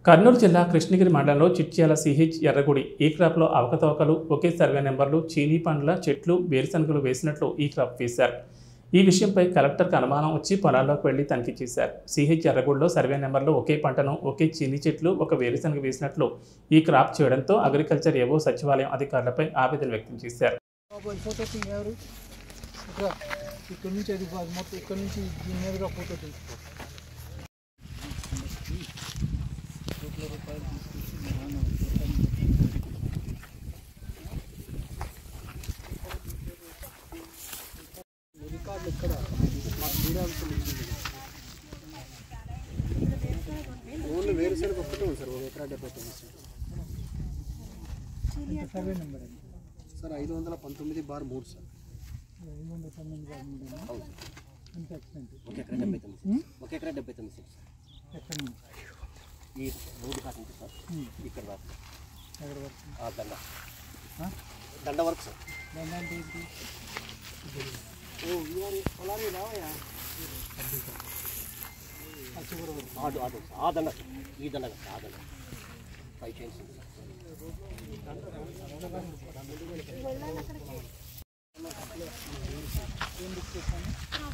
కర్నూలు జిల్లా కృష్ణగిరి మండలంలో చిట్యాల సిహెచ్ ఎర్రగుడి ఈ క్రాప్లో అవకతవకలు ఒకే సర్వే నెంబర్లు చీనీ పండ్ల చెట్లు వేరుశనగలు వేసినట్లు ఈ క్రాప్ వేశారు ఈ విషయంపై కలెక్టర్కి అనుమానం వచ్చి పొలాల్లోకి వెళ్లి తనిఖీ చేశారు సిహెచ్ ఎర్రగుడిలో సర్వే నెంబర్లో ఒకే పంటను ఒకే చీనీ చెట్లు ఒక వేరుశనగ వేసినట్లు ఈ క్రాప్ చేయడంతో అగ్రికల్చర్ ఏవో సచివాలయం అధికారులపై ఆవేదన వ్యక్తం చేశారు బాబు ఫోటో తీయారు ఇక్కడ ఇక్కడ నుంచి అది కాదు మొత్తం ఇక్కడ నుంచి దీని మీదుగా ఫోటో తీసుకో కోట్ల రూపాయలు తీసుకొచ్చి మా నాన్న రికార్డులు ఇక్కడ మాకు తీరాల్సిన ఓన్లీ వేరుశనగ ఒక్కటే ఉంది సార్ ఒక ఎకరా డెబ్బై తొమ్మిది సర్వే నెంబర్ అది సార్ ఐదు వందల పంతొమ్మిది బార్ మూడు సార్ ఐదు వందల తొమ్మిది కాదు మూడు ఎంత ఎక్స్టెంట్ ఒక ఎకరా డెబ్బై తొమ్మిది ఒక ఎకరా డెబ్బై తొమ్మిది సార్ ఎక్కడి నుంచి ఈ రోడ్డు కాదు నుంచి సార్ ఉమ్. ఇక్కడ వరకు ఎక్కడ వరకు ఆ దండ ఆ? దండ వరకు సార్ దాని అంటే ఏంటి ఓ ఇవాళ పొలాన్ని రావయా చివరి వరకు ఆటో ఆటో ఆ దండ ఈ దండ కాదు, ఆ దండ ఫైవ్ చైన్స్ ఉంది సార్ ఏం బుక్ చేశాను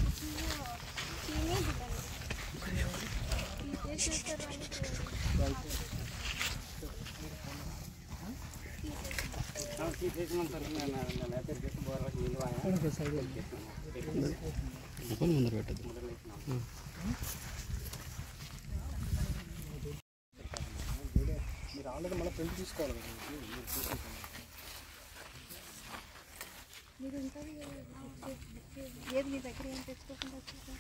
ఓకే సైడ్ మీరు ఆల్రెడీ మన ప్రింట్ తీసుకోవాలి కదా మీరు మీరు తీసుకుంటాను మీరు ఉంటుంది ఏది మీ దగ్గర ఏం తెచ్చుకోకుండా వచ్చేసా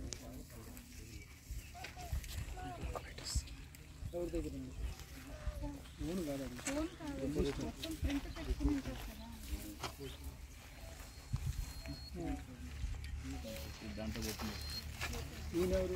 ఎవరి దగ్గర ఉంది ఫోన్ కాదు అది ఫోన్ కాదు మొత్తం ప్రింట్ పెట్టుకుని ఉంటారు కదా ఈయన ఎవరు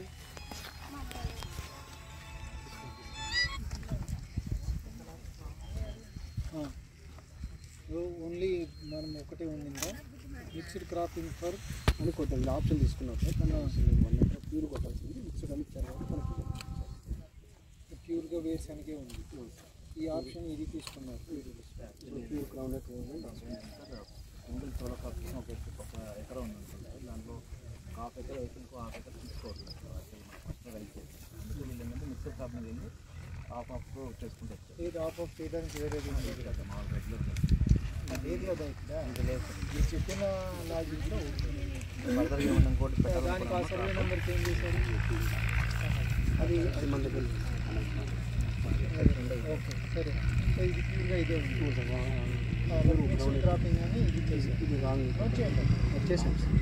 ఓన్లీ మనం ఒకటే ఉండిందా మిక్స్డ్ క్రాపింగ్ ఫర్ అని కొట్టాలి ఆప్షన్ తీసుకున్నాం సార్ కానీ వన్ ఎకరా ప్యూర్ కొట్టాల్సింది మిక్స్డ్ అని ఇచ్చారు కాబట్టి మనకి ప్యూర్గా వేరుశనగే ఉంది ఈ ఆప్షన్ ఇది తీసుకున్నారు pure ground single solo crop కోసం ఒక ఎకర ఒక ఎకరా ఉంది అనుకుంటా దాంట్లో హాఫ్ ఎకర్ వేసి ఇంకో హాఫ్ ఎకర్ తీసుకోవట్లేదు యాక్చువల్లీ మనం ఫస్ట్ రైట్ చేసి అందుకే వీళ్ళు ఏంటంటే మిక్సర్ క్రాప్ మీద వెళ్ళి హాఫ్ హాఫ్ చేసుకుంటూ వచ్చారు ఇది ఆఫ్ ఆఫ్ చేయడానికి వేరేది ఉంది కదా మా రెగ్యులర్ లేదు కదా ఇక్కడ మీరు చెప్పిన లాజిక్లో ఫర్దర్ ఏమన్నా ఇంకోటి దానికి ఆ సర్వే నెంబర్ చేంజ్ చేశారు అది అది మన దగ్గర ఓకే సరే సో ఇది ప్యూర్గా ఇదే ఉంది మిక్స్డ్ క్రాపింగ్ అని ఇది చేశారు ఇది రాంగ్ నోట్ చేయండి వచ్చేసాం సార్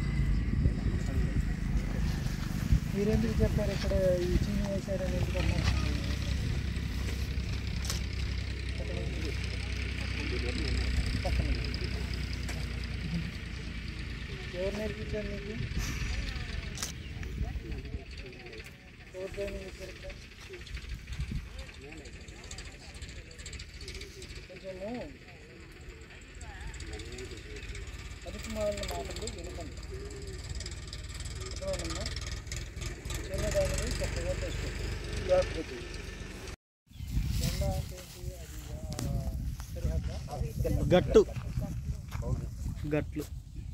మీరెందుకు చెప్పారు ఇక్కడ ఈ చీని వేశారని ఎందుకన్నా పక్కన ఉంది. ఎవరు నేర్పించారు మీకు ఎవరు ట్రైనింగ్ ఇచ్చారు ఇక్కడ కొంచెము పరిశ్రమల మాటలు వినకండి అర్థమైందమ్మా చిన్నదానిని చక్కగా చేసుకోండి జాగ్రత్త జెండా అంటే ఏంటి అది ఆ, సరిహద్దా గట్టు గట్లు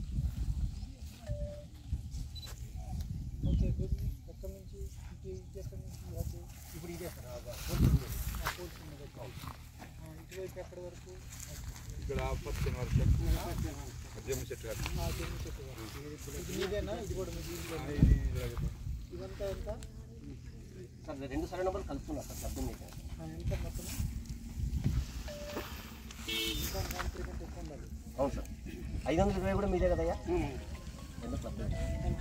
ఓకే గుడ్ ఎక్కడి నుంచి ఇది ఇది ఎక్కడి నుంచి అది ఇప్పుడు ఇదే సార్ ఆ కోర్స్ ఉంది కదా. ఆ, ఇటువైపు ఎక్కడి వరకు ఇక్కడ పచ్చని వర్షం జమ్మి చెట్టు కాదు ఆ, జమ్మి చెట్టు వరకు. ఇది మీదేనా ఇది కూడా మీ దీంట్లో ఇదంతా ఎంత సార్ రెండు సరైన నెంబర్ కలుపుతున్నా సార్ శబ్దం మీకు ఆ, ఎంత మొత్తం ఇంకా దాని కంటే ఎక్కువ ఉండాలి అవును సార్ ఐదు వందల ఇరవై కూడా మీదే కదయ్యా ఎందుకు శబ్దం ఎంత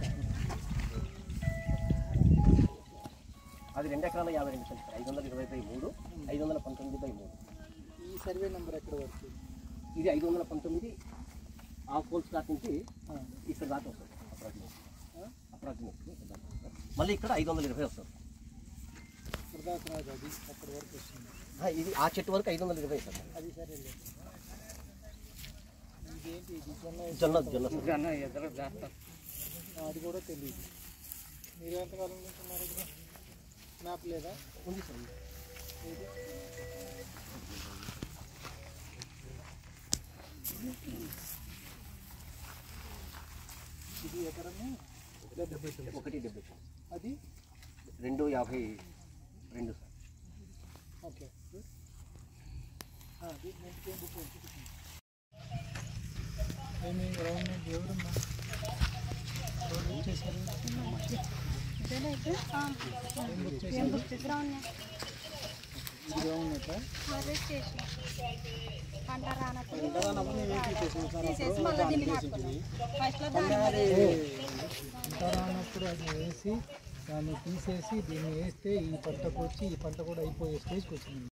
అది రెండు ఎకరాల యాభై రెండు సెంట్లు ఐదు వందల ఇరవై బై మూడు ఐదు వందల పంతొమ్మిది బై మూడు ఈ సర్వే నెంబర్ ఎక్కడ వరకు ఇది ఐదు వందల పంతొమ్మిది ఆ పోల్ స్టార్ట్ నుంచి ఆ, ఇక్కడ దాకా వస్తుంది అప్రాక్సిమేట్ అప్రాక్సిమేట్ మళ్ళీ ఇక్కడ ఐదు వందల ఇరవై వస్తుంది ఇక్కడ దాకా రాదు అది అక్కడ వరకు వస్తుంది ఆ, ఇది ఆ చెట్టు వరకు ఐదు వందల ఇరవై సార్ అది సరే ఇదేంటి ఇది జొన్న జొన్న ఆ, అది కూడా తెలియదు మీరు ఎంతకాలం నుంచి ఉన్నారు ఇక్కడ మ్యాప్ లేదా ఉంది సార్ ఇది ఎకరము డెబ్బై తొమ్మిది ఒకటి డెబ్బై అది రెండు యాభై రెండు సార్ ఓకే అది నేను ఏం బుక్ ఏమి గవర్నమెంట్ ఎవరున్నా ఎవరు బుక్ చేశారు ఇదేనా ఇది? ఆ. ఏం బుక్ చేసిరా ఉన్నాయి గవర్నమెంట్ హార్వెస్ట్ చేసి పంట రానప్పుడు ఇంతగానప్పుడు మేము ఏం చేసాం సార్ తీసేసి మళ్ళీ దీన్ని నాటుకున్నాం ఫస్ట్లో దాని అన్నప్పుడు అది వేసి దాన్ని తీసేసి దీన్ని వేస్తే ఈ పంటకు వచ్చి ఈ పంట కూడా అయిపోయే స్టేజ్కి వచ్చింది